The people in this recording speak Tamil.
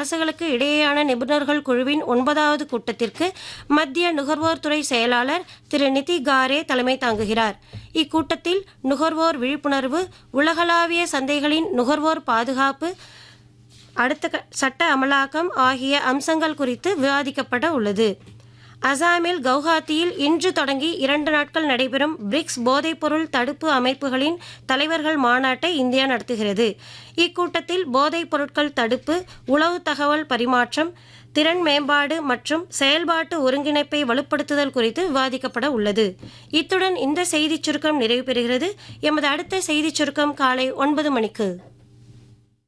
அரசுகளுக்கு இடையேயான நிபுணர்கள் குழுவின் ஒன்பதாவது கூட்டத்திற்கு மத்திய நுகர்வோர் துறை செயலாளர் திரு நிதி காரே தலைமை தாங்குகிறார் இக்கூட்டத்தில் நுகர்வோர் விழிப்புணர்வு உலகளாவிய சந்தைகளின் நுகர்வோர் பாதுகாப்பு அடுத்த க- சட்ட அமலாக்கம் ஆகிய அம்சங்கள் குறித்து விவாதிக்கப்பட உள்ளது அசாமில் கவுஹாத்தியில் இன்று தொடங்கி இரண்டு நாட்கள் நடைபெறும் பிரிக்ஸ் போதைப்பொருள் தடுப்பு அமைப்புகளின் தலைவர்கள் மாநாட்டை இந்தியா நடத்துகிறது இக்கூட்டத்தில் போதைப் பொருட்கள் தடுப்பு உளவு தகவல் பரிமாற்றம் திறன் மேம்பாடு மற்றும் செயல்பாட்டு ஒருங்கிணைப்பை வலுப்படுத்துதல் குறித்து விவாதிக்கப்பட உள்ளது இத்துடன் இந்த செய்திச் சுருக்கம் நிறைவு பெறுகிறது எமது அடுத்த செய்திச் சுருக்கம் காலை ஒன்பது மணிக்கு